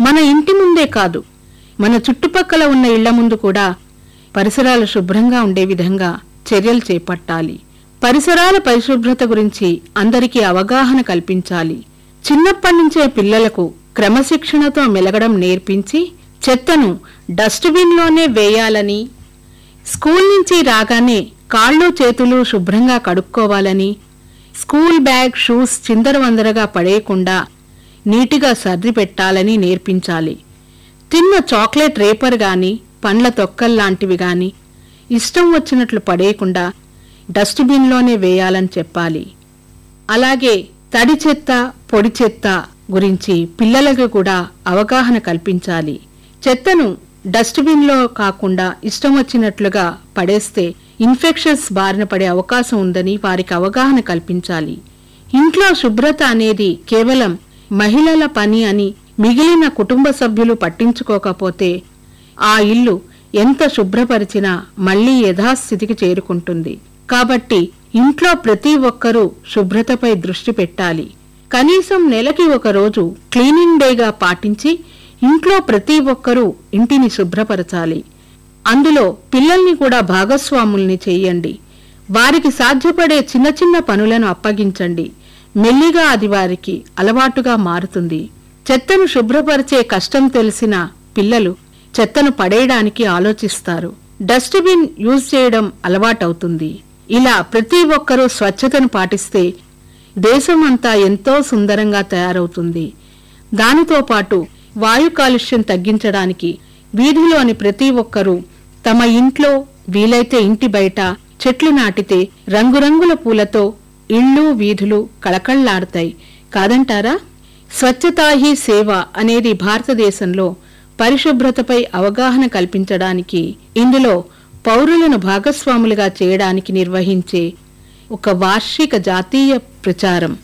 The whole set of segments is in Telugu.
మన ఇంటి ముందే కాదు మన చుట్టుపక్కల ఉన్న ఇళ్ల ముందు కూడా పరిసరాలు శుభ్రంగా ఉండే విధంగా చర్యలు చేపట్టాలి పరిసరాల పరిశుభ్రత గురించి అందరికీ అవగాహన కల్పించాలి చిన్నప్పటి నుంచే పిల్లలకు క్రమశిక్షణతో మెలగడం నేర్పించి చెత్తను డస్ట్బిన్లోనే వేయాలని స్కూల్ నుంచి రాగానే కాళ్ళు చేతులు శుభ్రంగా కడుక్కోవాలని స్కూల్ బ్యాగ్ షూస్ చిందరవందరగా పడేయకుండా నీటిగా సర్ది పెట్టాలని నేర్పించాలి తిన్న చాక్లెట్ రేపర్ గాని పండ్ల తొక్కల్లాంటివి గాని ఇష్టం వచ్చినట్లు పడేయకుండా డస్ట్బిన్లోనే వేయాలని చెప్పాలి అలాగే తడి చెత్త పొడి చెత్త గురించి పిల్లలకు కూడా అవగాహన కల్పించాలి చెత్తను డస్ట్బిన్లో కాకుండా ఇష్టం వచ్చినట్లుగా పడేస్తే ఇన్ఫెక్షన్స్ బారిన పడే అవకాశం ఉందని వారికి అవగాహన కల్పించాలి ఇంట్లో శుభ్రత అనేది కేవలం మహిళల పని అని మిగిలిన కుటుంబ సభ్యులు పట్టించుకోకపోతే ఆ ఇల్లు ఎంత శుభ్రపరిచినా మళ్లీ యథాస్థితికి చేరుకుంటుంది కాబట్టి ఇంట్లో ప్రతి ఒక్కరూ శుభ్రతపై దృష్టి పెట్టాలి కనీసం నెలకి ఒక రోజు క్లీనింగ్ డేగా పాటించి ఇంట్లో ప్రతి ఒక్కరూ ఇంటిని శుభ్రపరచాలి అందులో పిల్లల్ని కూడా భాగస్వాముల్ని చేయండి వారికి సాధ్యపడే చిన్న చిన్న పనులను అప్పగించండి మెల్లిగా అది వారికి అలవాటుగా మారుతుంది చెత్తను శుభ్రపరిచే కష్టం తెలిసిన పిల్లలు చెత్తను పడేయడానికి ఆలోచిస్తారు డస్ట్బిన్ యూజ్ చేయడం అలవాటవుతుంది ఇలా ప్రతి ఒక్కరూ స్వచ్ఛతను పాటిస్తే దేశమంతా ఎంతో సుందరంగా తయారవుతుంది దానితో పాటు వాయు కాలుష్యం తగ్గించడానికి వీధిలోని ప్రతి ఒక్కరూ తమ ఇంట్లో వీలైతే ఇంటి బయట చెట్లు నాటితే రంగురంగుల పూలతో ఇళ్ళు వీధులు కళకళ్లాడతాయి కాదంటారా స్వచ్ఛతా హీ సేవ అనేది భారతదేశంలో పరిశుభ్రతపై అవగాహన కల్పించడానికి ఇందులో పౌరులను భాగస్వాములుగా చేయడానికి నిర్వహించే ఒక వార్షిక జాతీయ ప్రచారం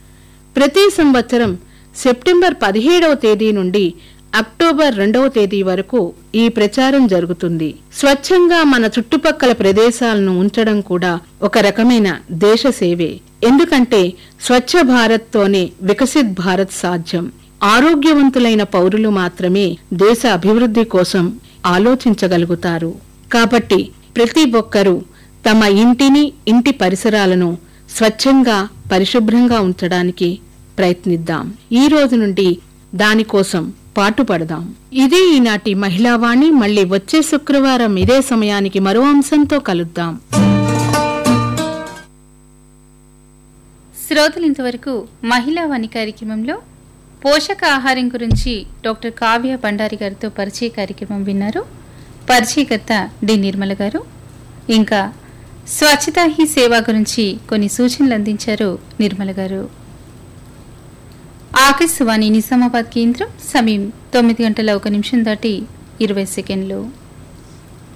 ప్రతి సంవత్సరం సెప్టెంబర్ పదిహేడవ తేదీ నుండి అక్టోబర్ రెండవ తేదీ వరకు ఈ ప్రచారం జరుగుతుంది స్వచ్ఛంగా మన చుట్టుపక్కల ప్రదేశాలను ఉంచడం కూడా ఒక రకమైన దేశ సేవే ఎందుకంటే స్వచ్ఛ భారత్ తోనే వికసిత్ భారత్ సాధ్యం ఆరోగ్యవంతులైన పౌరులు మాత్రమే దేశ అభివృద్ధి కోసం ఆలోచించగలుగుతారు కాబట్టి ప్రతి ఒక్కరూ తమ ఇంటిని ఇంటి పరిసరాలను స్వచ్ఛంగా పరిశుభ్రంగా ఉంచడానికి ప్రయత్నిద్దాం ఈ రోజు నుండి దానికోసం పాటుపడదాం ఇదే ఈనాటి మహిళావాణి మళ్ళీ వచ్చే శుక్రవారం ఇదే సమయానికి మరో అంశంతో కలుద్దాం శ్రోతలు ఇంతవరకు మహిళా వాణి కార్యక్రమంలో పోషక ఆహారం గురించి డాక్టర్ కావ్య భండారి గారితో పరిచయ కార్యక్రమం విన్నారు పరిచయకర్త డి నిర్మల గారు ఇంకా స్వచ్ఛతా హీ సేవ గురించి కొన్ని సూచనలు అందించారు నిర్మల గారు ఆకాశవాణి నిజామాబాద్ కేంద్రం సమయం తొమ్మిది గంటల ఒక నిమిషం దాటి ఇరవై సెకండ్లు